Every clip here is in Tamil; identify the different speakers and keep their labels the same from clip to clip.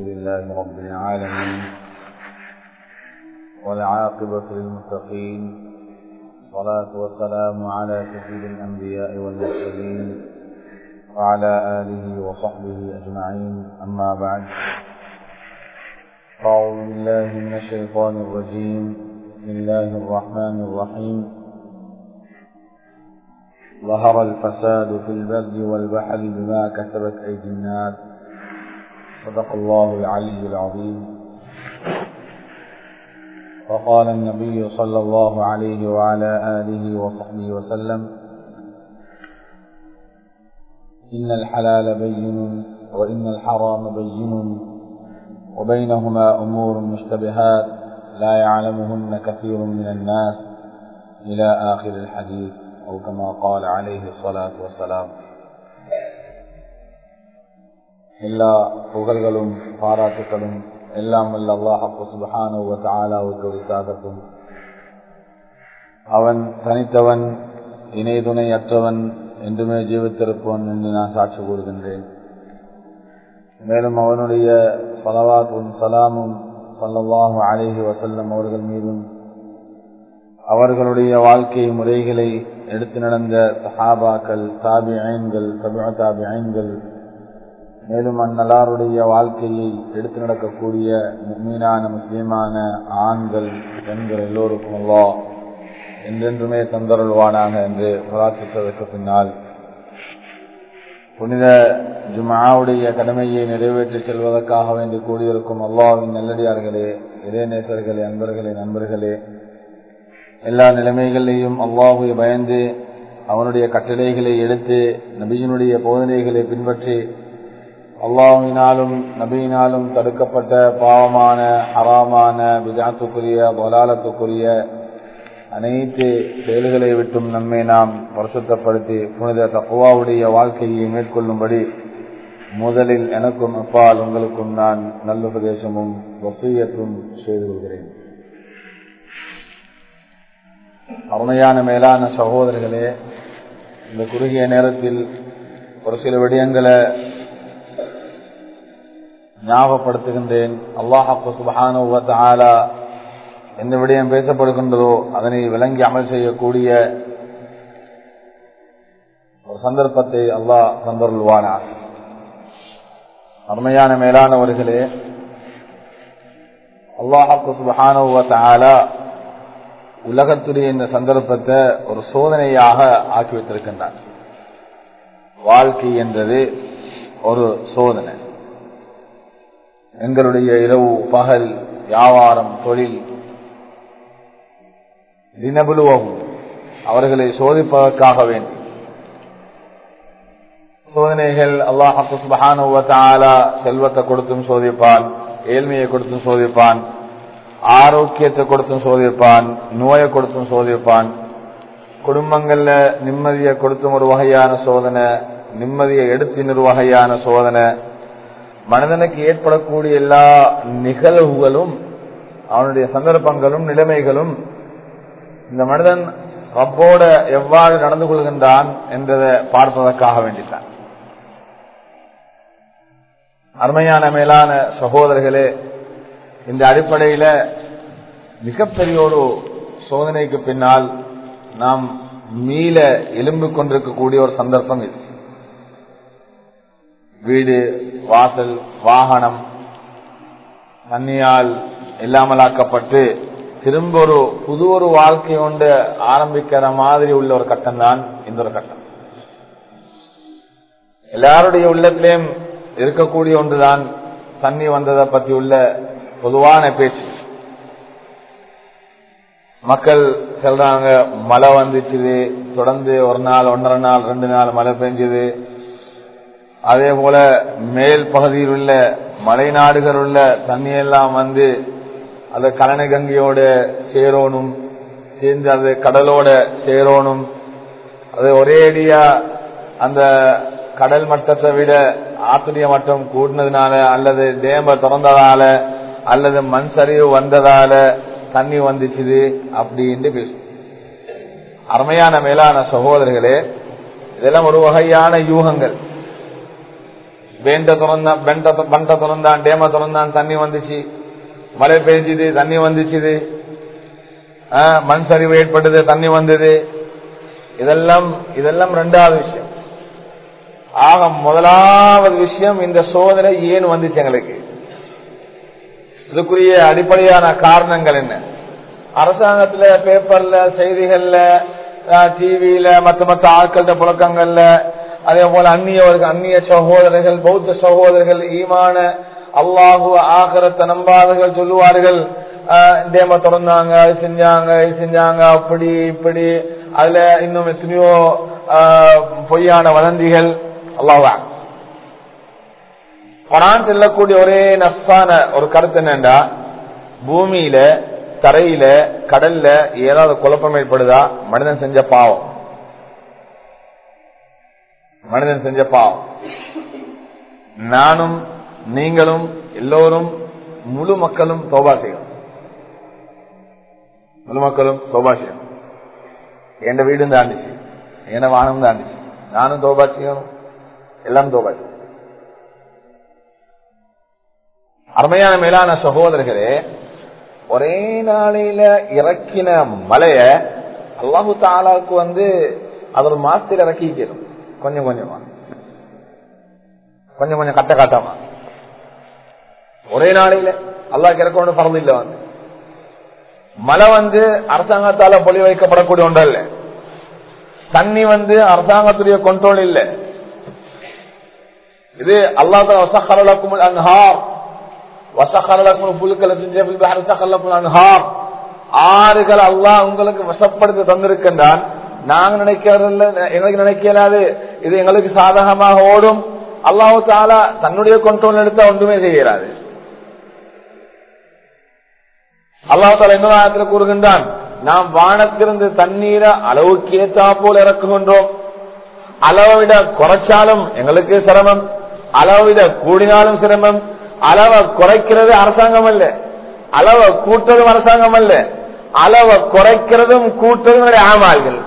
Speaker 1: لله رب العالمين والعاقبة للمتقين الصلاة والسلام على سيد الأنبياء والمرسلين وعلى آله وصحبه أجمعين أما بعد أعوذ بالله من الشيطان الرجيم بسم الله الرحمن الرحيم ظهر الفساد في البر والبحر بما كسبت أيدي الناس صدق الله العلي العظيم وقال النبي صلى الله عليه وعلى آله وصحبه وسلم إن الحلال بين وإن الحرام بين وبينهما أمور مشتبهات لا يعلمهن كثير من الناس إلى آخر الحديث أو كما قال عليه الصلاة والسلام எல்லா புகழ்களும் பாராட்டுகளும் எல்லாம் வல்ல அல்லாஹு சுபஹானுவ தாலாவுக்கு உரித்தாகட்டும் அவன் தனித்தவன் இணை துணை அற்றவன் என்றுமே ஜீவித்திருப்பவன் என்று நான் சாட்சி கூறுகின்றேன் மேலும் அவனுடைய சலவாத்தும் சலாமும் சல்லல்லாஹு அலேஹி வசல்லம் அவர்கள் மீதும் அவர்களுடைய வாழ்க்கை முறைகளை எடுத்து நடந்த சஹாபாக்கள் தாபி ஐன்கள் தபா தாபி ஐன்கள் மேலும் அந்நலாருடைய வாழ்க்கையை எடுத்து நடக்கக்கூடிய மீனான முஸ்லீமான ஆண்கள் பெண்கள் எல்லோருக்கும் அல்லா என்றென்றுமே தந்தருள்வானாக என்று பிரார்த்தித்ததற்கு பின்னால் புனித ஜுமாவுடைய கடமையை நிறைவேற்றி செல்வதற்காக வேண்டி கூடியிருக்கும் அல்லாவின் நல்லடியார்களே இறைநேசர்களே அன்பர்களே நண்பர்களே எல்லா நிலைமைகளையும் அல்லாஹுவை பயந்து அவனுடைய கட்டளைகளை எடுத்து நபியினுடைய போதனைகளை பின்பற்றி அல்லாஹினாலும் நபியினாலும் தடுக்கப்பட்ட பாவமான ஹராமான விஜாத்துக்குரிய பொலாலத்துக்குரிய அனைத்து செயல்களை விட்டும் நம்மை நாம் வருஷத்தப்படுத்தி புனித தக்குவாவுடைய வாழ்க்கையை மேற்கொள்ளும்படி முதலில் எனக்கும் அப்பால் உங்களுக்கும் நான் நல்லுபதேசமும் வசூயத்தும் செய்து கொள்கிறேன் அருமையான மேலான சகோதரர்களே இந்த குறுகிய நேரத்தில் ஒரு சில விடயங்களை ஞாபகப்படுத்துகின்றேன் அல்லாஹாக்கு சுபஹானுவத் ஆலா எந்த விடயம் பேசப்படுகின்றதோ அதனை விளங்கி அமல் செய்யக்கூடிய ஒரு சந்தர்ப்பத்தை அல்லாஹ் தந்தருள்வானார் அருமையான மேலானவர்களே அல்லாஹாக்கு சுபஹானுவத் ஆலா உலகத்துடைய இந்த சந்தர்ப்பத்தை ஒரு சோதனையாக ஆக்கி வைத்திருக்கின்றார் வாழ்க்கை என்றது ஒரு சோதனை எங்களுடைய இரவு பகல் வியாபாரம் தொழில் தினபுலுவகும் அவர்களை சோதிப்பதற்காக வேண்டி சோதனைகள் அல்லாஹு சுபஹானுவத்தாலா செல்வத்தை கொடுத்தும் சோதிப்பான் ஏழ்மையை கொடுத்தும் சோதிப்பான் ஆரோக்கியத்தை கொடுத்தும் சோதிப்பான் நோயை கொடுத்தும் சோதிப்பான் குடும்பங்கள்ல நிம்மதியை கொடுத்தும் ஒரு வகையான சோதனை நிம்மதியை எடுத்தின் ஒரு வகையான சோதனை மனிதனுக்கு ஏற்படக்கூடிய எல்லா நிகழ்வுகளும் அவனுடைய சந்தர்ப்பங்களும் நிலைமைகளும் இந்த மனிதன் ரப்போட எவ்வாறு நடந்து கொள்கின்றான் என்றதை பார்ப்பதற்காக வேண்டித்தான் அருமையான மேலான சகோதரர்களே இந்த அடிப்படையில மிகப்பெரிய ஒரு சோதனைக்கு பின்னால் நாம் மீள எலும்பு கொண்டிருக்கக்கூடிய ஒரு சந்தர்ப்பம் இது வீடு வாசல் வாகனம் தண்ணியால் இல்லாமலாக்கப்பட்டு திரும்ப ஒரு புது ஒரு வாழ்க்கை கொண்டு ஆரம்பிக்கிற மாதிரி உள்ள ஒரு கட்டம் தான் இந்த ஒரு கட்டம் எல்லாருடைய உள்ளத்திலையும் இருக்கக்கூடிய ஒன்றுதான் தண்ணி வந்ததை பற்றி உள்ள பொதுவான பேச்சு மக்கள் சொல்றாங்க மழை வந்துச்சுது தொடர்ந்து ஒரு நாள் ஒன்றரை நாள் ரெண்டு நாள் மழை பெஞ்சது அதே போல மேல் பகுதியில் உள்ள மலை நாடுகள் உள்ள தண்ணி எல்லாம் வந்து அது கலன கங்கையோட சேரோனும் சேர்ந்து அது கடலோட சேரோனும் அது ஒரே அடியா அந்த கடல் மட்டத்தை விட ஆத்திரிய மட்டம் கூடினதுனால அல்லது டேம திறந்ததால அல்லது மண் சரிவு வந்ததால தண்ணி வந்துச்சுது அப்படின்னு பேசும் அருமையான மேலான சகோதரர்களே இதெல்லாம் ஒரு வகையான யூகங்கள் வேண்ட திறந்தான் பெண்ட பண்ட திறந்தான் டேம திறந்தான் தண்ணி வந்துச்சு மழை பெய்ஞ்சுது தண்ணி வந்துச்சுது ஆஹ், மண் சரிவு ஏற்பட்டது தண்ணி வந்தது இதெல்லாம் இதெல்லாம் ரெண்டாவது விஷயம் ஆக முதலாவது விஷயம் இந்த சோதனை ஏன் வந்துச்சு எங்களுக்கு இதுக்குரிய அடிப்படையான காரணங்கள் என்ன அரசாங்கத்துல பேப்பர்ல செய்திகள்ல டிவியில மத்த மத்த ஆட்கள புழக்கங்கள்ல அதே போல அந்நியவர்கள் அந்நிய சகோதரர்கள் பௌத்த சகோதரர்கள் ஈமான அல்லாஹு ஆகரத்தை நம்பாதவர்கள் சொல்லுவார்கள் டேம தொடர்ந்தாங்க அது செஞ்சாங்க இது செஞ்சாங்க அப்படி இப்படி அதுல இன்னும் எத்தனையோ ஆஹ், பொய்யான வதந்திகள் அல்லாஹ் குரான் செல்லக்கூடிய ஒரே நஃபான ஒரு கருத்து என்னண்டா பூமியில தரையில கடல்ல ஏதாவது குழப்பம் ஏற்படுதா மனிதன் செஞ்ச பாவம் மனிதன் செஞ்ச பாவம் நானும் நீங்களும் எல்லோரும் முழு மக்களும் தோபா செய்யணும் முழு மக்களும் தோபா செய்யணும் என் வீடும் தாண்டிச்சு என் வானம் தாண்டிச்சு நானும் தோபா செய்யணும் எல்லாம் தோபா செய்யணும் அருமையான மேலான சகோதரர்களே ஒரே நாளையில இறக்கின மலைய அல்லாஹு தாலாவுக்கு வந்து அது ஒரு மாசத்தில் இறக்கிக்கணும் கொஞ்சம் கொஞ்சமா கொஞ்சம் கொஞ்சம் கட்ட காட்டாமா ஒரே நாளையில அல்லாஹ் இறக்கணும் பறந்து இல்ல வந்து மழை வந்து அரசாங்கத்தால பொலி வைக்கப்படக்கூடிய ஒன்றல்ல தண்ணி வந்து அரசாங்கத்துடைய கண்ட்ரோல் இல்ல இது அல்லாஹ் அன்ஹார் ஆறுகள் அல்லாஹ் உங்களுக்கு வசப்படுத்தி தந்திருக்கின்றான் நாங்க நினைக்கிறதில்ல எங்களுக்கு நினைக்கலாது இது எங்களுக்கு சாதகமாக ஓடும் அல்லாஹு தாலா தன்னுடைய கண்ட்ரோல் எடுத்தா ஒன்றுமே செய்கிறாரு அல்லாஹு தாலா இன்னொரு ஆயத்தில் கூறுகின்றான் நாம் வானத்திலிருந்து தண்ணீரை அளவுக்கு ஏற்றா போல இறக்குகின்றோம் அளவை விட குறைச்சாலும் எங்களுக்கு சிரமம் அளவை விட கூடினாலும் சிரமம் அளவை குறைக்கிறது அரசாங்கம் அல்ல அளவை கூட்டுறதும் அரசாங்கம் அல்ல அளவை குறைக்கிறதும் கூட்டுறதும் ஆமால்கள்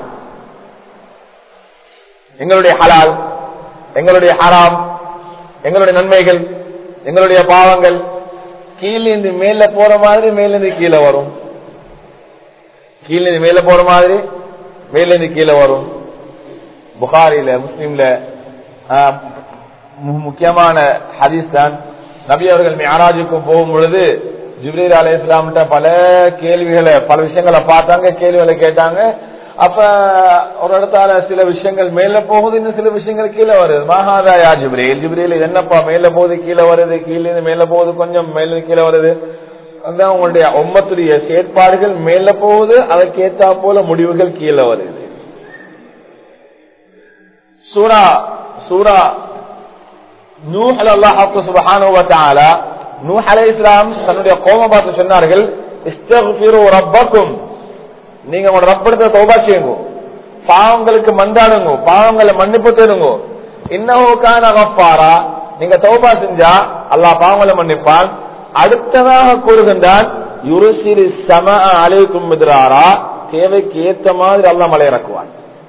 Speaker 1: எங்களுடைய ஹலால் எங்களுடைய ஹராம் எங்களுடைய நன்மைகள் எங்களுடைய பாவங்கள் கீழிருந்து மேல போற மாதிரி மேலிருந்து கீழே வரும் கீழிருந்து மேல போற மாதிரி மேலிருந்து கீழே வரும் புகாரில முஸ்லீம்ல ஆஹ், மு- முக்கியமான ஹதீஸ் தான் நபி அவர்கள் மியாராஜுக்கு போகும் பொழுது ஜிப்ரீல் அலி இஸ்லாம்கிட்ட பல கேள்விகளை பல விஷயங்களை பார்த்தாங்க கேள்விகளை கேட்டாங்க அப்ப ஒரு இடத்தால சில விஷயங்கள் மேல போகுது இன்னும் சில விஷயங்கள் கீழே வருது மகாதாயா ஜிப்ரீல் ஜிப்ரீல் இது என்னப்பா மேல போகுது கீழே வருது கீழே இருந்து மேல போகுது கொஞ்சம் மேல இருந்து கீழே வருது அதான் உங்களுடைய ஒம்மத்துடைய செயற்பாடுகள் மேல போகுது அதற்கேத்தா போல முடிவுகள் கீழே வருது சூரா சூரா நூஹ் அல்லாஹ் சுப்ஹானஹு வ தஆலா நூஹ் அலைஹிஸ்ஸலாம் தன்னுடைய கோம பார்த்து சொன்னார்கள் இஸ்தக்ஃபிரு ரப்பக்கும் நீங்க உங்க ரப்படத்தை தௌபா செய்யுங்க பாவங்களுக்கு மண்டாடுங்க பாவங்களை மன்னிப்பு தேடுங்க இன்னஹு கான கஃபாரா நீங்க தௌபா செஞ்சா அல்லாஹ் பாவங்களை மன்னிப்பான் அடுத்ததாக கூறுகின்றான் யுருசிலி சம அலைக்கும் மிதிராரா தேவைக்கு ஏத்த மாதிரி அல்லாஹ் மலை இறக்குவான்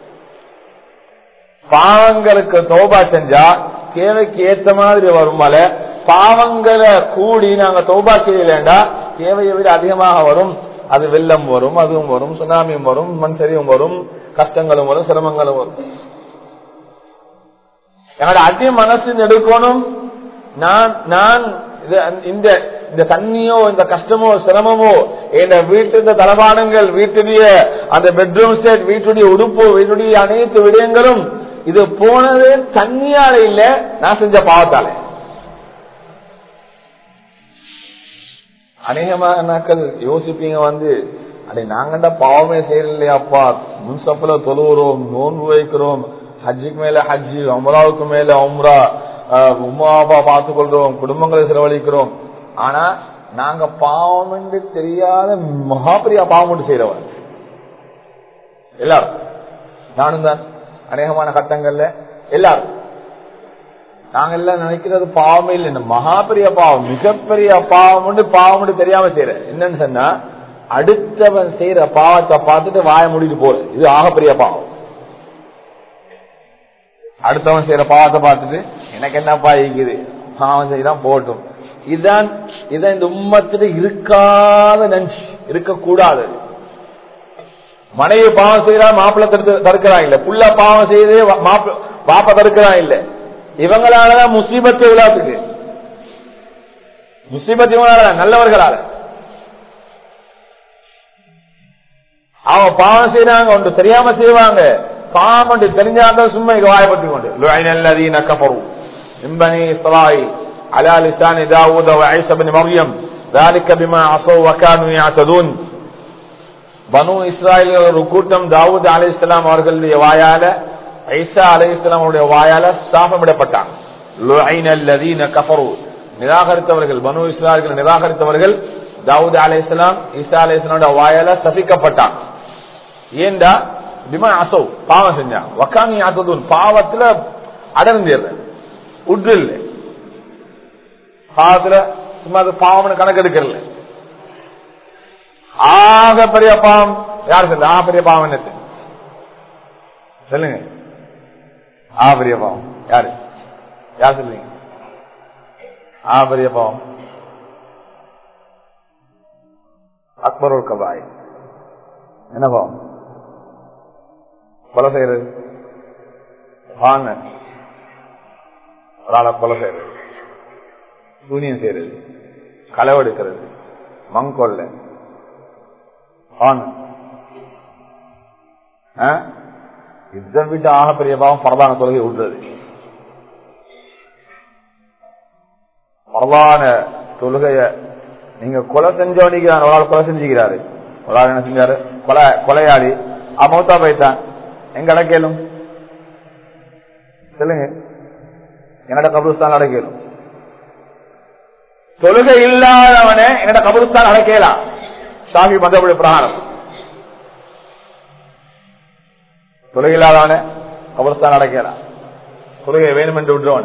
Speaker 1: பாவங்களுக்கு தௌபா செஞ்சா தேவைக்கு ஏத்த மாதிரி வரும் மலை பாவங்களை கூடி நாங்க தௌபா செய்யலண்டா தேவையை விட அதிகமாக வரும் அது வெள்ளம் வரும் அதுவும் வரும் சுனாமியும் வரும் மண் சரிவும் வரும் கஷ்டங்களும் வரும் சிரமங்களும் வரும் என்னோட அதி மனசு எடுக்கணும் நான் நான் இது- இந்த இந்த தண்ணியோ இந்த கஷ்டமோ சிரமமோ என் வீட்டு இந்த தளபாடங்கள் வீட்டுடைய அந்த பெட்ரூம் செட் வீட்டுடைய உடுப்பு வீட்டுடைய அனைத்து விடயங்களும் இது போனது தண்ணியால இல்ல நான் செஞ்ச பாவத்தால அநேகமாக நாக்கள் யோசிப்பீங்க வந்து அடே நாங்கண்டா பாவமே செய்யலையாப்பா முன்சப்பில தொழுகிறோம் நோன்பு வைக்கிறோம் ஹஜ்ஜுக்கு மேல ஹஜ்ஜி உம்ராவுக்கு மேல உம்ரா ஆஹ், உம்மா அப்பா பார்த்துக் கொள்றோம் குடும்பங்களை செலவழிக்கிறோம் ஆனா நாங்க பாவம் என்று தெரியாத மகாபிரியா பாவம் ஒன்று செய்யறவன் எல்லாரும் நானும் தான் அநேகமான கட்டங்கள்ல எல்லாரும் நாங்க எல்லாம் நினைக்கிறது பாவமே இல்லை இந்த மகாபெரிய பாவம் மிகப்பெரிய பாவம் உண்டு பாவம் உண்டு தெரியாம செய்யற என்னன்னு சொன்னா அடுத்தவன் செய்யற பாவத்தை பார்த்துட்டு வாய மூடிட்டு போற இது ஆகப்பெரிய பாவம் அடுத்தவன் செய்யற பாவத்தை பார்த்துட்டு எனக்கு என்னப்பா இருக்குது பாவம் செய்யலாம் போட்டும் இதுதான் இதான் இந்த உம்மத்தில இருக்காத நஞ்சு இருக்கக்கூடாது மனைவி பாவம் செய்யறா மாப்பிள்ள தடுத்து தடுக்கிறான் இல்ல புள்ள பாவம் செய்து பாப்ப தடுக்கிறான் இல்ல இவங்களாலதான் முசீபத்து விழாத்துக்கு முசீபத் இவங்களால நல்லவர்களால அவங்க பாவம் செய்யறாங்க ஒன்று தெரியாம செய்வாங்க பாவம் ஒன்று தெரிஞ்சாங்க சும்மா இங்க வாயப்பட்டு கொண்டு லுஐனல்லதீன கஃபரு மின் பனி இஸ்ராயீல் على لسان داود وعيسى بن مريم ذلك بما عصوا وكانوا يعتدون பனு இஸ்ராயல் ஒரு கூட்டம் தாவூத் அலி இஸ்லாம் அவர்களுடைய வாயால ஐசா அலி இஸ்லாம் அவருடைய வாயால சாபமிடப்பட்டாங்க நிராகரித்தவர்கள் பனு இஸ்ராயல்கள் நிராகரித்தவர்கள் தாவூத் அலி இஸ்லாம் ஈசா அலி இஸ்லாமுடைய வாயால சபிக்கப்பட்டாங்க ஏண்டா பிமா அசோ பாவம் செஞ்சான் வக்காமி ஆத்ததுன் பாவத்துல அடர்ந்தியது உற்று இல்லை பாவத்துல சும்மா அது பாவம்னு கணக்கெடுக்கல ஆக பெரிய பாவம் யார் சொல்ல ஆ பெரிய பாவம் என்ன சொல்லுங்க ஆ பெரிய பாவம் யாரு யார் சொல்லுங்க ஆ பெரிய பாவம் அக்பருல் கபாய் என்ன பாவம் கொலை செய்யறது வாங்க ஒரு ஆளை கொலை செய்யறது சூனியம் செய்யறது களவெடுக்கிறது மங்கொல்ல இதை விட்டு ஆக பெரிய பாவம் பரவான தொழுகை விடுறது பரவான தொழுகைய நீங்க கொலை செஞ்சவனிக்கு ஒரு ஆள் கொலை செஞ்சுக்கிறாரு ஒரு ஆள் என்ன செஞ்சாரு கொலை கொலையாளி அமௌத்தா போயிட்டான் எங்க அடக்கலும் சொல்லுங்க என்னோட கபுஸ்தான் அடக்கலும் தொழுகை இல்லாதவனே என்னோட கபுஸ்தான் அடக்கலாம் ஷாஃபி மதபடி பிரகாரம் தொழுகை இல்லாதவனே கபுஸ்தான் அடக்கலாம் தொழுகை வேணும் என்று விடுறவனே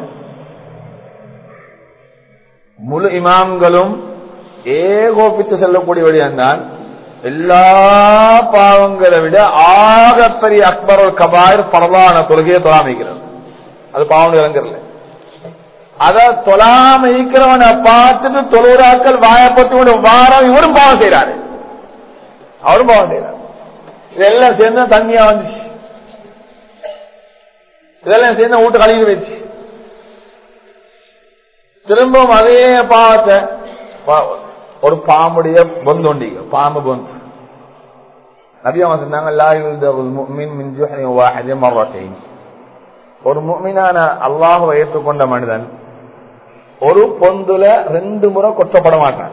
Speaker 1: முழு இமாம்களும் ஏகோபித்து செல்லக்கூடிய வழியான் எல்லா பாவங்களை விட ஆகப்பெரிய அக்பர் கபாயர் பரவான தொழுகையை தொழாமிக்கிறது அது பாவம் இறங்குறல அத தொழாம இருக்கிறவனை பார்த்துட்டு தொழுறாக்கள் வாயப்பட்டு கொண்டு வாரம் இவரும் பாவம் செய்யறாரு அவரும் பாவம் செய்யறாரு இதெல்லாம் சேர்ந்து தண்ணியா வந்துச்சு இதெல்லாம் சேர்ந்து வீட்டு கழுவி வச்சு திரும்பவும் அதே பாவத்தை ஒரு பாம்புடைய பொந்து உண்டிங்க பாம்பு பொந்து நபியா சொன்னாங்க ஒரு முக்மினான அல்லாஹுவை ஏற்றுக்கொண்ட மனிதன் ஒரு பொந்துல ரெண்டு முறை கொட்டப்பட மாட்டான்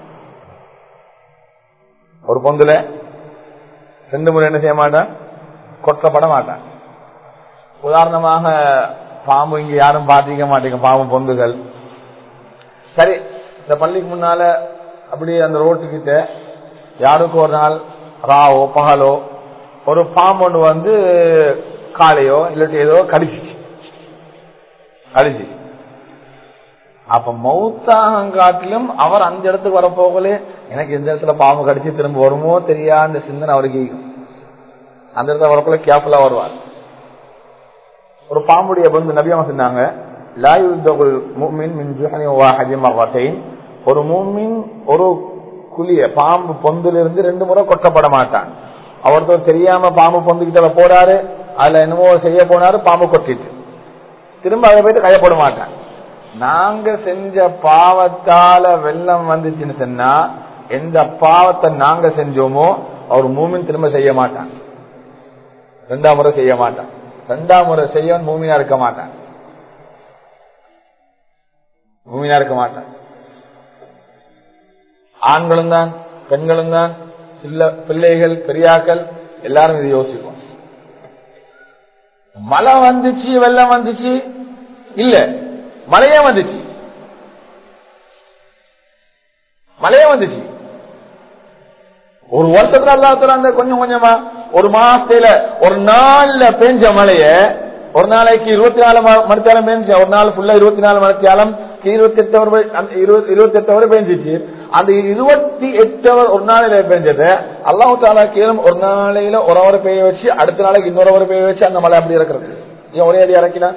Speaker 1: ஒரு பொந்துல ரெண்டு முறை என்ன செய்ய மாட்டான் கொட்டப்பட மாட்டான் உதாரணமாக பாம்பு இங்க யாரும் பாத்திக்க மாட்டீங்க பாம்பு பொந்துகள் சரி இந்த பள்ளிக்கு முன்னால அப்படியே அந்த ரோட்டுக்கிட்ட யாருக்கு ஒரு நாள் ராவோ பகலோ ஒரு பாம்பு ஒன்று வந்து காலையோ இல்லாட்டி ஏதோ கடிச்சிச்சு கடிச்சு அப்ப மௌத்தாங்காட்டிலும் அவர் அந்த இடத்துக்கு வரப்போகலே எனக்கு எந்த இடத்துல பாம்பு கடிச்சு திரும்ப வருமோ தெரியா அந்த சிந்தனை அவருக்கு அந்த இடத்துல வரப்போல கேர்ஃபுல்லா வருவார் ஒரு பாம்புடைய பந்து நபியமா சொன்னாங்க ஒரு மூமின் ஒரு குழிய பாம்பு பொந்திலிருந்து ரெண்டு முறை கொட்டப்பட மாட்டான் அவர்த்தவர் தெரியாம பாம்பு பொந்துகிட்ட போறாரு அதுல என்னமோ செய்ய போனாரு பாம்பு கொட்டிட்டு திரும்ப அதை போயிட்டு கையப்பட மாட்டான் நாங்க செஞ்ச பாவத்தால வெள்ளம் வந்துச்சுன்னு சொன்னா எந்த பாவத்தை நாங்க செஞ்சோமோ அவர் மூமின் திரும்ப செய்ய மாட்டான் ரெண்டாம் முறை செய்ய மாட்டான் ரெண்டாம் முறை செய்ய மூமியா இருக்க மாட்டான் மூமியா இருக்க மாட்டான் ஆண்களும் தான் பெண்களும் தான் பிள்ளைகள் பெரியாக்கள் எல்லாரும் இது யோசிப்போம் மழை வந்துச்சு வெள்ளம் வந்துச்சு இல்ல மழையே வந்துச்சு மழையே வந்துச்சு ஒரு வருஷத்துல அல்லாத்துல அந்த கொஞ்சம் கொஞ்சமா ஒரு மாசத்துல ஒரு நாள்ல பெஞ்ச மழைய ஒரு நாளைக்கு இருபத்தி நாலு மணித்தாலம் பெஞ்சு ஒரு நாள் ஃபுல்லா இருபத்தி நாலு மணித்தாலம் இருபத்தி எட்டு அவர் இருபத்தி எட்டு அவர் பெஞ்சிச்சு அந்த இருபத்தி எட்டு அவர் ஒரு நாளையில பெஞ்சது அல்லாஹு தாலா கேளும் ஒரு நாளையில ஒரு அவர் பெய்ய வச்சு அடுத்த நாளைக்கு இன்னொரு அவர் பெய்ய வச்சு அந்த மழை அப்படி இருக்கிறது ஏன் ஒரே அடி இறக்கினா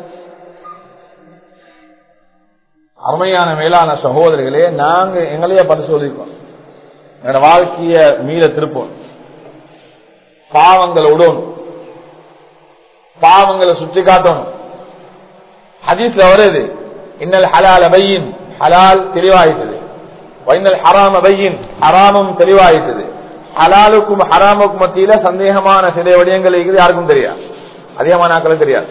Speaker 1: அருமையான மேலான சகோதரிகளே நாங்க எங்களையே பரிசோதிப்போம் எங்களோட வாழ்க்கைய மீள திருப்போம் பாவங்களை விடணும் பாவங்களை சுற்றி காட்டணும் ஹதீஸ்ல வருது இன்னல் ஹலால் அபையின் ஹலால் தெளிவாயிட்டது வைனல் ஹராம் அபையின் ஹராமும் தெளிவாயிட்டது ஹலாலுக்கும் ஹராமுக்கும் மத்தியில சந்தேகமான சில விடயங்கள் இருக்குது யாருக்கும் தெரியாது அதிகமான ஆக்களும் தெரியாது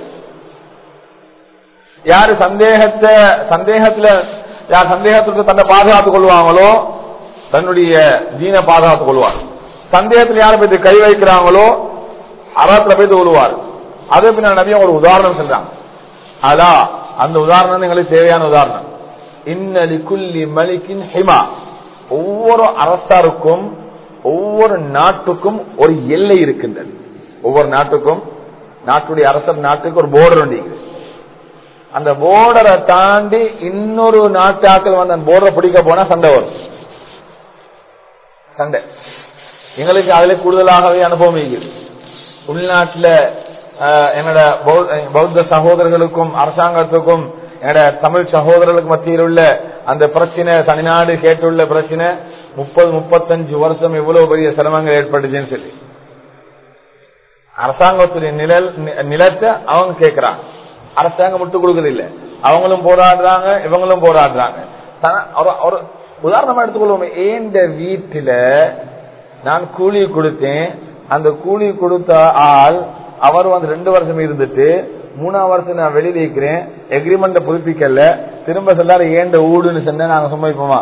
Speaker 1: யாரு சந்தேகத்தை சந்தேகத்துல யார் சந்தேகத்துக்கு தன்னை பாதுகாத்துக் கொள்வாங்களோ தன்னுடைய தீன பாதுகாத்துக் கொள்வார் சந்தேகத்தில் யாரை பத்தி கை வைக்கிறாங்களோ அறத்துல போய் கொள்வார் அதே பின்ன நபியும் ஒரு உதாரணம் சொல்றாங்க அதா அந்த உதாரணம் எங்களுக்கு தேவையான உதாரணம் இன்னலி குல்லி மலிக்கின் ஹிமா ஒவ்வொரு அரசாருக்கும் ஒவ்வொரு நாட்டுக்கும் ஒரு எல்லை இருக்கின்றது ஒவ்வொரு நாட்டுக்கும் நாட்டுடைய அரசர் நாட்டுக்கு ஒரு போர்டர் உண்டு அந்த போர்டரை தாண்டி இன்னொரு நாட்டாக்கள் வந்து அந்த போர்டரை பிடிக்க போனா சண்டை வரும் சண்டை எங்களுக்கு அதுல கூடுதலாகவே அனுபவம் இருக்குது உள்நாட்டுல என்னோட பௌத்த சகோதரர்களுக்கும் அரசாங்கத்துக்கும் என்னோட தமிழ் சகோதரர்களுக்கு மத்தியில் உள்ள அந்த பிரச்சனை தனிநாடு கேட்டுள்ள பிரச்சனை முப்பது முப்பத்தஞ்சு வருஷம் இவ்வளவு பெரிய சிரமங்கள் ஏற்பட்டுச்சுன்னு சொல்லி அரசாங்கத்துடைய நிழல் நிலத்தை அவங்க கேட்கிறாங்க அரசாங்கம் விட்டு கொடுக்கறதில்லை அவங்களும் போராடுறாங்க இவங்களும் போராடுறாங்க ஒரு உதாரணமா எடுத்துக்கொள்வோம் ஏந்த வீட்டுல நான் கூலி கொடுத்தேன் அந்த கூலி கொடுத்த ஆள் அவர் வந்து ரெண்டு வருஷம் இருந்துட்டு மூணாம் வருஷம் நான் வெளியில இருக்கிறேன் எக்ரிமெண்ட் புதுப்பிக்கல திரும்ப சொல்லாரு ஏண்ட ஊடுன்னு சொன்ன நாங்க சும்மைப்போமா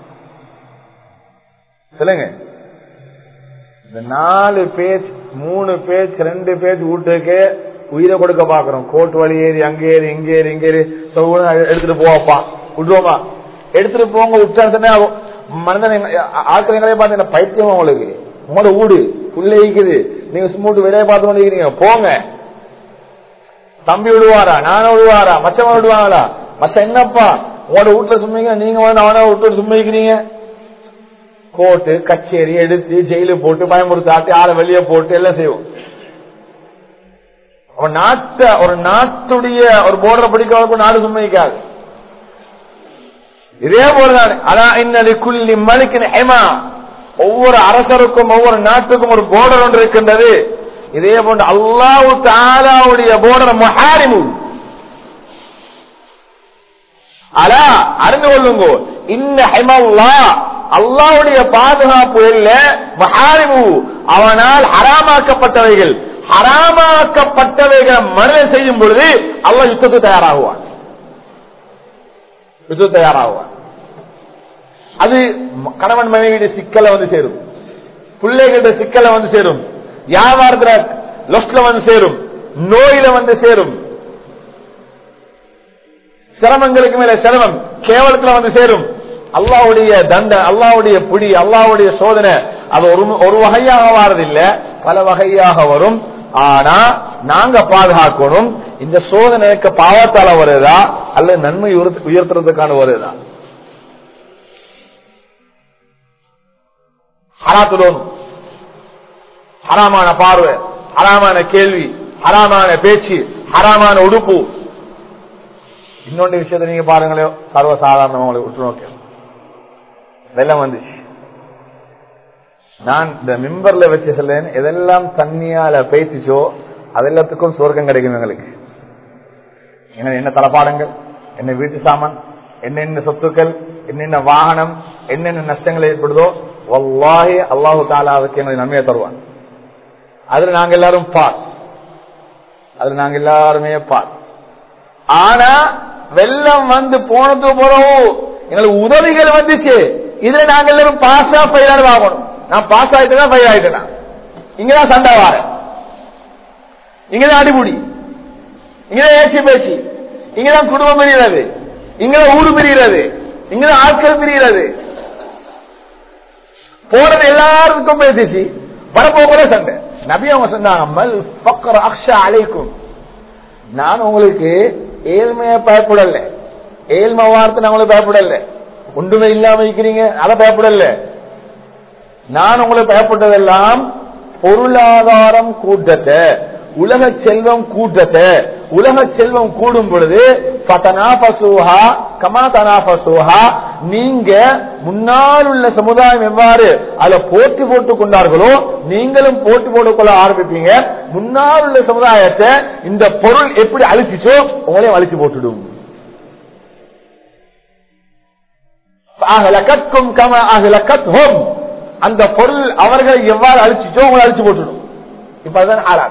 Speaker 1: சொல்லுங்க இந்த நாலு பேஜ் மூணு பேஜ் ரெண்டு பேஜ் வீட்டுக்கு உயிரை கொடுக்க பாக்குறோம் கோட் வழி ஏறி அங்க ஏறி இங்க ஏறி இங்க ஏறி எடுத்துட்டு போவாப்பா விட்டுவோமா எடுத்துட்டு போங்க உச்சாசனே மனிதன் ஆட்கள் பார்த்து பைத்தியம் உங்களுக்கு உங்களோட வீடு புள்ள இருக்குது நீங்க சும்முட்டு வெளியே பார்த்து கொண்டு இருக்கிறீங்க போங்க தம்பி விடுவாரா நானும் விடுவாரா மச்சவன் விடுவாங்களா மச்ச என்னப்பா உங்களோட வீட்டுல சும்மிங்க நீங்க வந்து அவனை விட்டு சும்மிக்கிறீங்க கோர்ட்டு கச்சேரி எடுத்து ஜெயிலு போட்டு பயமுறுத்தாட்டி ஆளை வெளியே போட்டு எல்லாம் செய்வோம் ஒரு நாட்ட ஒரு நாட்டுடைய ஒரு போர்டரை பிடிக்கிறவங்களுக்கு நாடு சும்மிக்காது இதே போலதான் ஆனா இன்னது குள்ளி மலிக்கின் ஹெமா ஒவ்வொரு அரசருக்கும் ஒவ்வொரு நாட்டுக்கும் ஒரு போர்டர் ஒன்று இருக்கின்றது இதே போன்று அல்லாஹு தாலாவுடைய போர்டர் மஹாரிமு அலா அறிந்து கொள்ளுங்க இந்த ஹெமல்லா அல்லாவுடைய பாதுகாப்பு இல்ல மஹாரிமு அவனால் ஹராமாக்கப்பட்டவைகள் ஹராமாக்கப்பட்டவைகளை மறுதை செய்யும் பொழுது அல்லாஹ் யுத்தத்துக்கு தயாராகுவான் யுத்தம் தயாராகுவான் அது கணவன் மனைவியுடைய சிக்கலை வந்து சேரும் பிள்ளைகிட்ட சிக்கலை வந்து சேரும் வியாபாரத்துல லொஸ்ட்ல வந்து சேரும் நோயில வந்து சேரும் சிரமங்களுக்கு மேல சிரமம் கேவலத்துல வந்து சேரும் அல்லாவுடைய தண்ட அல்லாவுடைய பிடி அல்லாவுடைய சோதனை அது ஒரு ஒரு வகையாக வாரதில்லை பல வகையாக வரும் ஆனா நாங்க பாதுகாக்கணும் இந்த சோதனைக்கு பாவத்தால வருதா அல்லது நன்மை உயர்த்துறதுக்கான வருதா ஹராத்துலோனும் ஹராமான பார்வை ஹராமான கேள்வி ஹராமான பேச்சு ஹராமான உடுப்பு இன்னொன்று விஷயத்த நீங்க பாருங்களேன் சர்வசாதாரண உங்களுக்கு உற்று நோக்க வெள்ளம் வந்துச்சு நான் இந்த மிம்பர்ல வச்சு சொல்லேன் எதெல்லாம் தண்ணியால பேசிச்சோ அதெல்லாத்துக்கும் சொர்க்கம் கிடைக்கும் எங்களுக்கு என்ன தலப்பாடங்கள் என்ன வீட்டு சாமான் என்னென்ன சொத்துக்கள் என்னென்ன வாகனம் என்னென்ன நஷ்டங்கள் ஏற்படுதோ வல்லாஹி அல்லாஹு தாலாவுக்கு எங்களுக்கு நன்மையை தருவான் அதுல நாங்க எல்லாரும் பார் அதுல நாங்க எல்லாருமே பார் ஆனா வெள்ளம் வந்து போனது பிறகு எங்களுக்கு உதவிகள் வந்துச்சு இதுல நாங்க எல்லாரும் பாஸா ஃபெயில் ஆகணும் நான் பாஸ் ஆயிட்டேன் ஃபெயில் ஆயிட்டேன் இங்கதான் சண்டை வார இங்கதான் அடிபுடி இங்கதான் ஏச்சி பேச்சு இங்கதான் குடும்பம் பிரிகிறது இங்கதான் ஊரு பிரிகிறது இங்கதான் ஆட்கள் பிரிகிறது போறது எல்லாருக்கும் பேசிச்சு வரப்போகிற சண்டை நபி அவங்க சொன்னாங்க மல் பக்கர் அக்ஷா அழைக்கும் நான் உங்களுக்கு ஏழ்மைய பயப்படல ஏழ்மை வார்த்தை நான் உங்களுக்கு பயப்படல ஒன்றுமே இல்லாம இருக்கிறீங்க அதை பயப்படல நான் உங்களுக்கு பயப்பட்டதெல்லாம் பொருளாதாரம் கூட்டத்தை உலக செல்வம் கூட்டத்தை உலக செல்வம் கூடும் பொழுது ஃபதனாஃபஸூஹா கமா தனாஃபஸூஹா நீங்க முன்னால் உள்ள சமுதாயம் எவ்வாறு அதுல போட்டி போட்டுக் கொண்டார்களோ நீங்களும் போட்டி போட்டுக்கொள்ள ஆரம்பிப்பீங்க முன்னால் உள்ள சமுதாயத்தை இந்த பொருள் எப்படி அழிச்சிச்சோ உங்களையும் அழிச்சு போட்டுடும் அகலக்கத்கும் கம அகலக்கத்ஹும் அந்த பொருள் அவர்களை எவ்வாறு அழிச்சிச்சோ உங்களை அழிச்சு போட்டுடும் இப்ப அதுதான் ஆளாது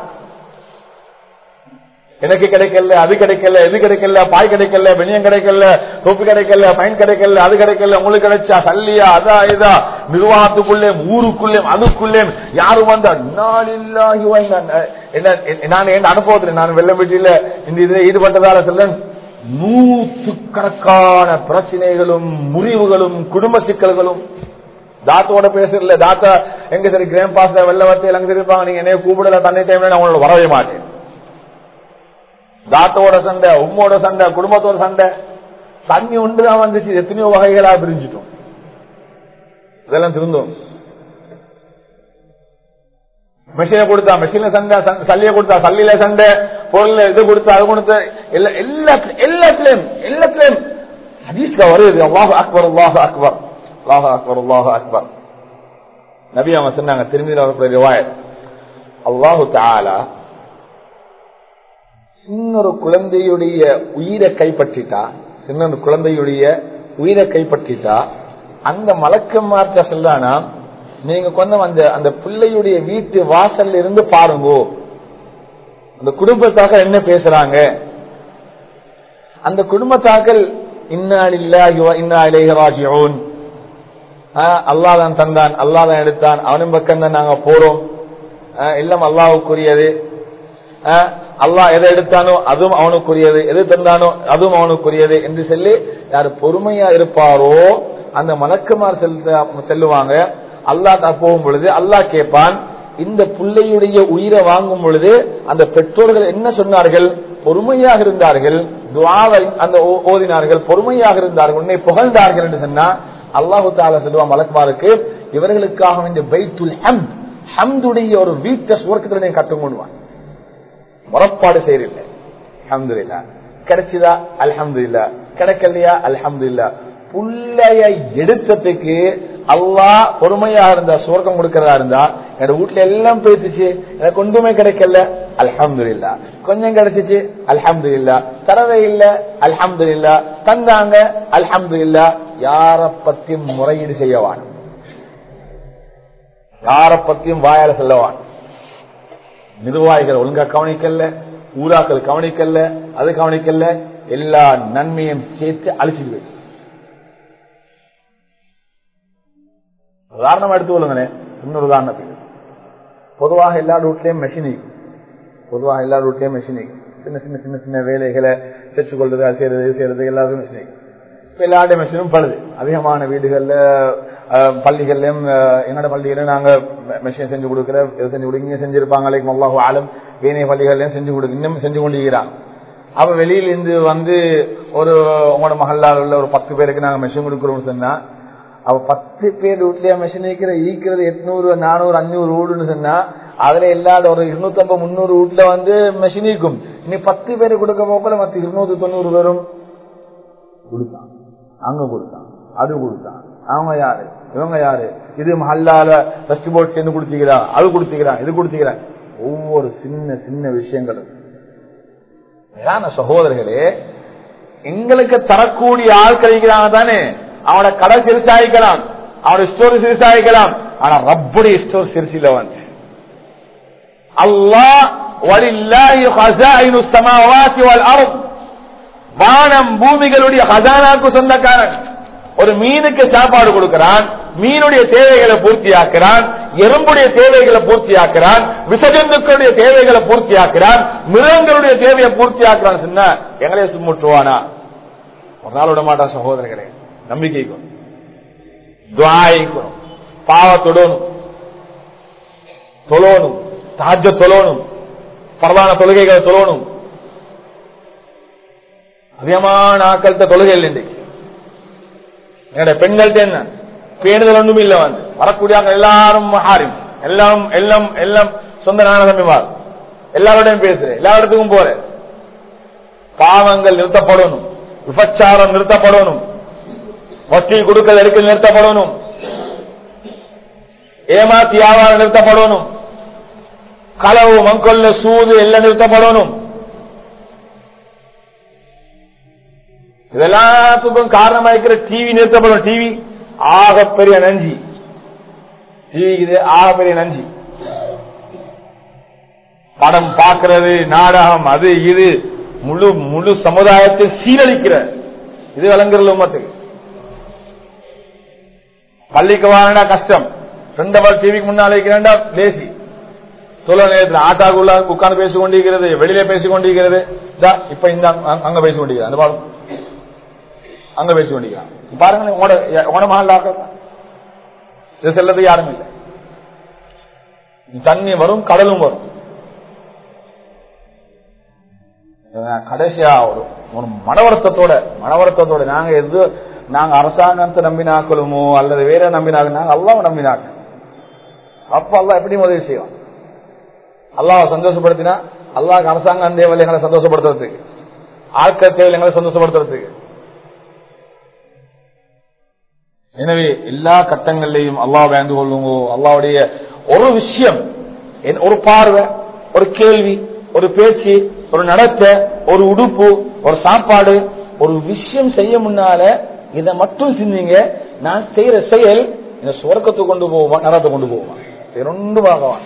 Speaker 1: எனக்கு கிடைக்கல அது கிடைக்கல இது கிடைக்கல பாய் கிடைக்கல வெனியம் கிடைக்கல தொப்பு கிடைக்கல பயன் கிடைக்கல அது கிடைக்கல உங்களுக்கு கிடைச்சா சல்லியா அதா இதா நிர்வாகத்துக்குள்ளே ஊருக்குள்ளே அதுக்குள்ளே யாரும் வந்தா நாளில்லாஹி வ இன்னா- என்ன நான் என் அனுபவத்தில் நான் வெள்ளம் வீட்டில இந்த இதில் ஈடுபட்டதால சொல்ல நூற்றுக்கணக்கான பிரச்சனைகளும் முறிவுகளும் குடும்ப சிக்கல்களும் தாத்தோட பேசுறதுல தாத்தா எங்க சரி கிராம் பாஸ்ல வெள்ள வத்தையில் அங்க இருப்பாங்க நீங்க என்ன கூப்பிடல தண்ணி டைம்ல நான் உங்களோட வரவே மாட்டேன் தாத்தோட சண்டை உம்மோட சண்டை குடும்பத்தோட சண்டை தண்ணி ஒன்றுதான் வந்துச்சு எத்தனையோ வகைகளா பிரிஞ்சிட்டோம் இதெல்லாம் திருந்தோம் மெஷினை கொடுத்தா மெஷின்ல சண்டை சண்டை, சல்லிய கொடுத்தா சல்லியில சண்டை பொருள் இது கொடுத்தா அது கொடுத்த எல்லா எல்லாத்துலயும் எல்லாத்துலயும் எல்லாத்துலயும் ஹதீஸ்ல வருது அல்லாஹு அக்பர் அல்லாஹு அக்பர் அல்லாஹு அக்பர் அல்லாஹு அக்பர் நபி அவங்க சொன்னாங்க திரும்பியில் வரக்கூடிய ரிவாயத் அல்லாஹு தாலா சின்னொரு குழந்தையுடைய உயிரை கைப்பற்றிட்டா சின்ன ஒரு குழந்தையுடைய உயிரை கைப்பற்றிட்டா அந்த மலக்கம் மாற்ற சொல்லானா நீங்க கொஞ்சம் அந்த அந்த பிள்ளையுடைய வீட்டு வாசல்ல இருந்து பாருங்கோ அந்த குடும்பத்தாக என்ன பேசுறாங்க அந்த குடும்பத்தாக்கள் இன்னாலில்லாஹி வ இன்னா இலைஹி ராஜிஊன் அல்லாஹ் தான் தந்தான் அல்லாஹ் தான் எடுத்தான் அவனின் பக்கம் தான் நாங்க போறோம் ஆஹ் எல்லாம் அல்லாஹ்வுக்குரியது ஆஹ் அல்லாஹ் எதை எடுத்தானோ அதுவும் அவனுக்குரியது எது தந்தானோ அதுவும் அவனுக்குரியது என்று சொல்லி யார் பொறுமையா இருப்பாரோ அந்த மலக்குமார் செல்ல செல்லுவாங்க அல்லாஹ் தான் போகும் பொழுது அல்லாஹ் கேட்பான் இந்த பிள்ளையுடைய உயிரை வாங்கும் பொழுது அந்த பெற்றோர்கள் என்ன சொன்னார்கள் பொறுமையாக இருந்தார்கள் துவாவை அந்த ஓ- ஓதினார்கள் பொறுமையாக இருந்தார்கள் உன்னை புகழ்ந்தார்கள் என்று சொன்னா அல்லாஹு தாலா சொல்லுவான் மலக்குமாருக்கு இவர்களுக்காக வேண்டிய பைத்துல் ஹம்த் ஹம்துடைய ஒரு வீட்டை சுவர்க்கத்தில் நீ கட்டும் கொண்டுவான் முறப்பாடு செய்யறில்லை அல்ஹம்துலில்லாஹ் கிடைச்சதா அல்ஹம்துலில்லாஹ் கிடைக்கலையா அல்ஹம்துலில்லாஹ் புள்ளைய எடுத்ததுக்கு அல்லாஹ் பொறுமையா இருந்தா சுவர்க்கம் கொடுக்கறதா இருந்தா என்னோட வீட்டுல எல்லாம் போயிடுச்சு எனக்கு ஒன்றுமே கிடைக்கல அல்ஹம்துலில்லாஹ் கொஞ்சம் கிடைச்சிச்சு அல்ஹம்துலில்லாஹ் தரவே இல்ல அல்ஹம்துலில்லாஹ் தந்தாங்க அல்ஹம்துலில்லாஹ் யார பத்தியும் முறையீடு செய்யவான் யார பத்தியும் வாயால சொல்லவான் நிர்வாகிகள் ஒழுங்கா கவனிக்கல ஊராக்கள் கவனிக்கல அது கவனிக்கல எல்லா நன்மையும் சேர்த்து அழிச்சிட்டு உதாரணம் எடுத்து கொள்ளுங்களேன் இன்னொரு உதாரணத்துக்கு பொதுவாக எல்லா ரூட்லயும் மெஷினி பொதுவாக எல்லா ரூட்லயும் மெஷினி சின்ன சின்ன சின்ன சின்ன வேலைகளை செற்றுக் கொள்றது அது செய்யறது இது செய்யறது எல்லாருக்கும் மெஷினி இப்ப எல்லாருடைய மெஷினும் பழுது அதிகமான வீடுகள்ல அஹ், பள்ளிகள்லயும் அஹ், என்னோட பள்ளிகளையும் நாங்க மெஷின் செஞ்சு கொடுக்கிற இதை செஞ்சு கொடுங்க இங்க செஞ்சிருப்பாங்க அலைக்கும் அல்லாஹு ஆலம் ஏனைய பள்ளிகள்லயும் செஞ்சு கொடுக்க இன்னும் செஞ்சு கொண்டிருக்கிறாங்க அப்ப வெளியில இருந்து வந்து ஒரு உங்களோட மகளால் உள்ள ஒரு பத்து பேருக்கு நாங்க மெஷின் கொடுக்குறோம்னு சொன்னா அவ பத்து பேர் வீட்லயே மெஷின் வைக்கிற ஈக்கிறது எட்நூறு நானூறு அஞ்சூறு வீடுன்னு சொன்னா அதுல இல்லாத ஒரு இருநூத்தி ஐம்பது முந்நூறு வீட்டுல வந்து மெஷின் இருக்கும் இனி பத்து பேர் கொடுக்க போக்கல மத்த இருநூத்தி தொண்ணூறு பேரும் கொடுத்தான் அங்க கொடுத்தான் அது கொடுத்தான் அவங்க யாரு இவங்க யாரு இது மஹல்லால ஃபர்ஸ்ட் போர்ட் சேர்ந்து கொடுத்தீங்களா அது கொடுத்தீங்களா இது கொடுத்தீங்களா ஒவ்வொரு சின்ன சின்ன விஷயங்களும் மேலான சகோதரர்களே எங்களுக்கு தரக்கூடிய ஆள் கிடைக்கிறாங்க தானே அவனோட கடை சிறுசாயிக்கலாம் அவனோட ஸ்டோர் சிறுசாயிக்கலாம் ஆனா ரப்புடைய ஸ்டோர் சிறுசில வந்து அல்லாஹ் வலில்லாஹி ஹஸாயினு ஸமாவாதி வல் அர்த் வானம் பூமிகளுடைய ஹசானாக்கு சொந்தக்காரன் ஒரு மீனுக்கு சாப்பாடு கொடுக்கிறான் மீனுடைய தேவைகளை பூர்த்தியாக்குறான் எறும்புடைய தேவைகளை பூர்த்தியாக்குறான் விசஜந்துக்களுடைய தேவைகளை பூர்த்தியாக்குறான் மிருகங்களுடைய தேவையை பூர்த்தியாக்குறான் சொன்னா எங்களே சும்முட்டுவானா ஒரு நாள் விட மாட்டான் சகோதரர்களே நம்பிக்கைக்கும் துவாய்க்கும் பாவத்துடனும் தொழணும் தாஜ தொழணும் பிரதான தொழுகைகளை தொழணும் அதிகமான ஆக்கள்கிட்ட தொழுகை இல்லை இன்றைக்கு என்னோட பெண்கள்ட்ட என்ன பேணுதல் ஒன்றும் இல்லை வந்து வரக்கூடிய எல்லாரும் மஹாரிம் எல்லாம் எல்லாம் எல்லாம் சொந்த நான தம்பிமார் எல்லாரோடையும் பேசுறேன் எல்லா இடத்துக்கும் போறேன் பாவங்கள் நிறுத்தப்படணும் விபச்சாரம் நிறுத்தப்படணும் வட்டி கொடுக்கல் எடுக்க நிறுத்தப்படணும் ஏமாத்தி வியாபாரம் நிறுத்தப்படணும் களவு மங்கொல்ல சூது எல்லாம் நிறுத்தப்படணும் இதெல்லாத்துக்கும் காரணமா இருக்கிற டிவி நிறுத்தப்படும் டிவி ஆகப்பெரிய நஞ்சி டிவி இது ஆகப்பெரிய நஞ்சி படம் பார்க்கிறது நாடகம் அது இது முழு முழு சமுதாயத்தை சீரழிக்கிற இது விளங்குறது உமத்துக்கு பள்ளிக்கு வாங்கினா கஷ்டம் ரெண்டு பால் டிவிக்கு முன்னால இருக்கிறேன்டா லேசி சொல்ல நேரத்தில் ஆட்டாக்குள்ள உட்கார்ந்து பேசிக் கொண்டிருக்கிறது வெளியில பேசிக் கொண்டிருக்கிறது இதா, இப்ப இந்த அங்க- அங்க பேசிக் கொண்டிருக்கிறது அந்த பாடம் அங்க பேசிக் கொண்டிருக்கிறான் பாருங்க உங்களோட உன மகள் இது செல்லது யாரும் இல்லை தண்ணி வரும் கடலும் வரும் அஹ் கடைசியா ஒரு ஒரு மனவருத்தத்தோட மனவருத்தத்தோட நாங்க எது நாங்க அரசாங்கத்தை நம்பினாக்களுமோ அல்லது வேற நம்பினாக்க நாங்க அல்லாவை நம்பினாக்க அப்ப அல்லாஹ் எப்படி உதவி செய்வோம் அல்லாஹ் சந்தோஷப்படுத்தினா அல்லாஹ் அரசாங்கம் தேவையில்லை எங்களை சந்தோஷப்படுத்துறதுக்கு ஆட்கள் தேவையில்லை எங்களை சந்தோஷப்படுத்துறதுக்கு எனவே எல்லா கட்டங்கள்லையும் அல்லாஹ் பயந்து கொள்ளுங்கோ அல்லாவுடைய ஒரு விஷயம் என்- ஒரு பார்வை ஒரு கேள்வி ஒரு பேச்சு ஒரு நடத்த ஒரு உடுப்பு ஒரு சாப்பாடு ஒரு விஷயம் செய்ய முன்னால இதை மட்டும் சிந்திங்க நான் செய்யற செயல் இந்த சுவர்க்கத்துக்கு கொண்டு போவோமா நரத்தை கொண்டு போவோமா ரெண்டு பாகவான்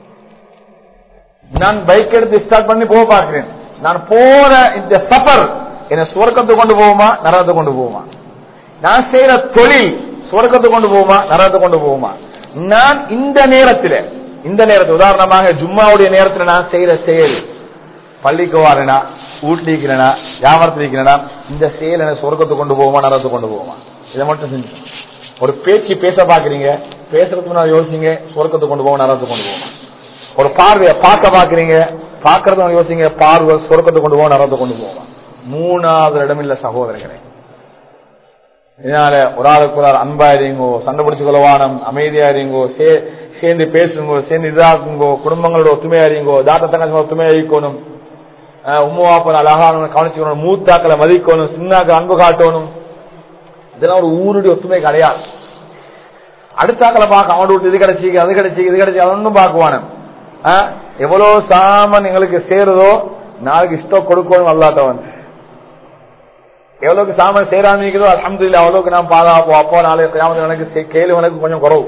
Speaker 1: நான் பைக் எடுத்து ஸ்டார்ட் பண்ணி போக பார்க்கிறேன் நான் போற இந்த சஃபர் என்ன சுவர்க்கத்துக்கு கொண்டு போவோமா நரகத்தை கொண்டு போவோமா நான் செய்யற தொழில் சுவர்க்கத்துக்கு கொண்டு போவோமா நரகத்தை கொண்டு போவோமா நான் இந்த நேரத்தில் இந்த நேரத்தில் உதாரணமாக ஜும்மாவுடைய நேரத்தில் நான் செய்யற செயல் பள்ளிக்கு வாரேனா ஊட்டிக்கிறேனா வியாபாரத்தில் இருக்கிறேனா இந்த செயல் என்ன சொர்க்கத்துக்கு கொண்டு போவோமா நரகத்துக்கு கொண்டு போவோமா இதை மட்டும் செஞ்சு ஒரு பேச்சு பேச பாக்குறீங்க பேசுறதுக்கு முன்னாடி யோசிங்க சொர்க்கத்துக்கு கொண்டு போவோம் நரகத்துக்கு கொண்டு போவோமா ஒரு பார்வையை பார்க்க பாக்குறீங்க பாக்குறத யோசிங்க பார்வை சொர்க்கத்துக்கு கொண்டு போவோம் நரகத்துக்கு கொண்டு போவோமா மூணாவது இடம் இல்ல சகோதரர்களே இதனால ஒரு ஆளுக்கு ஒரு ஆள் அன்பா இருங்கோ சண்டை பிடிச்சு கொலவானம் அமைதியா இருங்கோ சே- சேர்ந்து பேசுங்கோ சேர்ந்து இதாக்குங்கோ குடும்பங்களோட ஒத்துமையா இருங்கோ தாத்தா தங்கச்சி ஒத்துமையா இருக்கணும் உம்மாப்பன் அழகான கவனிச்சுக்கணும் மூத்தாக்களை மதிக்கணும் சின்னாக்கள் அன்பு காட்டணும் இதெல்லாம் ஒரு ஊருடைய ஒத்துமை கிடையாது அடுத்தாக்களை பார்க்க அவன் விட்டு இது கிடைச்சி அது கிடைச்சி இது கிடைச்சி அது ஒன்றும் பார்க்குவானு எவ்வளவு சாமன் எங்களுக்கு சேருதோ நாளைக்கு இஷ்டம் கொடுக்கணும் அல்லாட்டவன் எவ்வளவுக்கு சாமன் சேராம இருக்குதோ அலமதுல்ல அவ்வளவுக்கு நான் பாதுகாப்போம் அப்போ நாளை கிராமத்தில் எனக்கு சே- கேள்வி எனக்கு கொஞ்சம் குறவு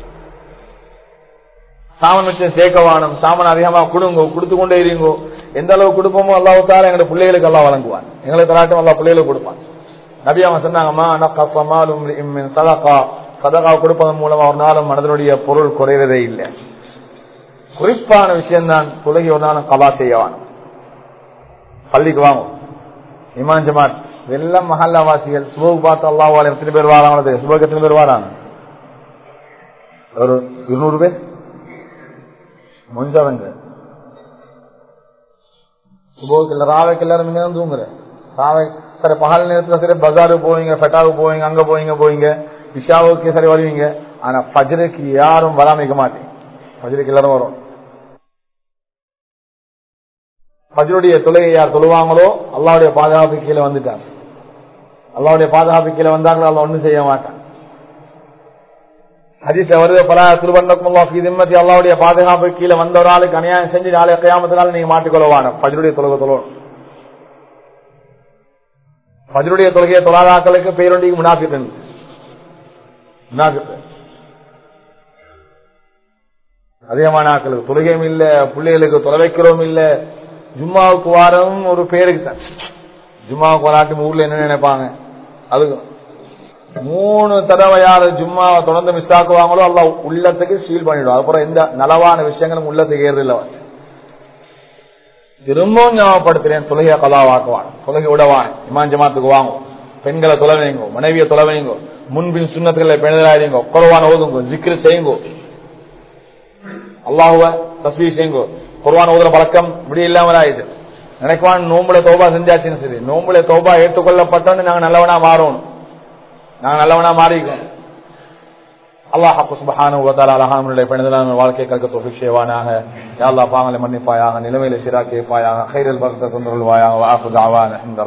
Speaker 1: சாமன் வச்சு சேர்க்கவானம் சாமன் அதிகமா கொடுங்கோ கொடுத்து கொண்டே இருங்கோ எந்த அளவு கொடுப்போமோ அல்லாவுத்தால எங்க பிள்ளைகளுக்கு எல்லாம் வழங்குவான் எங்களுக்கு தராட்டும் எல்லா பிள்ளைகளுக்கு கொடுப்பான் நபி அவங்க சொன்னாங்கம்மா நக்கமாலும் சதகா சதகா கொடுப்பதன் மூலம் ஒரு நாளும் மனதனுடைய பொருள் குறைவதே இல்லை குறிப்பான விஷயம்தான் தொழுகை ஒரு நாளும் கலா செய்யவான் பள்ளிக்கு வாங்கும் இமான் ஜமாத் எல்லாம் மஹல்லாவாசிகள் சுபகு பார்த்து அல்லாஹ் எத்தனை பேர் வராங்க சுபகு எத்தனை பேர் வராங்க ஒரு இருநூறு பேர் முடிஞ்சவங்க சுபோக்கு இல்ல ராவைக்கு எல்லாரும் இங்க தான் தூங்குற ராவை சரி பகல் நேரத்துல சரி பஜாருக்கு போவீங்க ஃபெட்டாவுக்கு போவீங்க அங்க போவீங்க போவீங்க இஷாவுக்கு சரி வருவீங்க ஆனா பஜ்ருக்கு யாரும் வராமிக்க மாட்டேன் பஜ்ருக்கு எல்லாரும் வரும் பஜ்ருடைய தொழுகை யார் தொழுவாங்களோ அல்லாவுடைய பாதுகாப்பு கீழே வந்துட்டாங்க அல்லாவுடைய பாதுகாப்பு கீழே வந்தாங்களோ அல்ல ஒண்ணும் செய்ய மாட்டான் ஹதீஸ்ல வருது பல திருவண்ணக்குமுல்லாஹி திம்மதி அல்லாவுடைய பாதுகாப்பு கீழே வந்த ஒரு ஆளுக்கு அநியாயம் செஞ்சு நாளை கையாமத்தினால நீங்க மாட்டிக்கொள்ளவான பஜ்ருடைய தொழுகை தொழணும் பஜ்ருடைய தொழுகையை தொழாதாக்களுக்கு பேரொண்டிக்கு முனாஃபிக்கு முனாஃபிக்கு அதிகமான ஆக்களுக்கு தொழுகையும் இல்ல பிள்ளைகளுக்கு தொலை வைக்கிறோம் இல்ல ஜும்மாவுக்கு வாரம் ஒரு பேருக்கு தான் ஜும்மாவுக்கு வராட்டி ஊர்ல என்ன நினைப்பாங்க அது மூணு தடவை யாரு ஜும்மாவை தொடர்ந்து மிஸ் ஆக்குவாங்களோ அல்ல உள்ளத்துக்கு சீல் பண்ணிடும் அப்புறம் எந்த நலவான விஷயங்களும் உள்ளத்துக்கு ஏறது இல்லை திரும்பவும் ஞாபகப்படுத்துறேன் தொழுகைய கதாவாக்குவான் தொழுகை விடவான் இமான் ஜமாத்துக்கு வாங்கும் பெண்களை தொலைவைங்கோ மனைவியை தொலைவைங்கோ முன்பின் சுண்ணத்துக்களை பெண்களாயிருங்கோ குறவான ஓதுங்கோ ஜிக்ரு செய்யுங்கோ அல்லாஹுவ தஸ்வீ செய்யுங்கோ குர்வான் ஓதுற பழக்கம் இப்படி இல்லாமல் ஆயிடுச்சு நினைக்குவான் நோம்புல தோபா செஞ்சாச்சுன்னு சரி நோம்புல தோபா ஏற்றுக்கொள்ளப்பட்டோன்னு நாங்க நல்லவனா மாறணும் நாங்க நல்லவனா மாறிக்கோம் அல்லாஹ் சுபஹானஹு வ தஆலா அலஹாமுடைய பெண்களான வாழ்க்கை கற்க தௌஃபீக் செய்வானாக யா அல்லாஹ் பாவங்களை மன்னிப்பாயாக நிலைமையில சீராக்கி வைப்பாயாக கைரில் பரக்கத்தை கொண்டு வருவாயாக வ ஆஃபு தஅவானா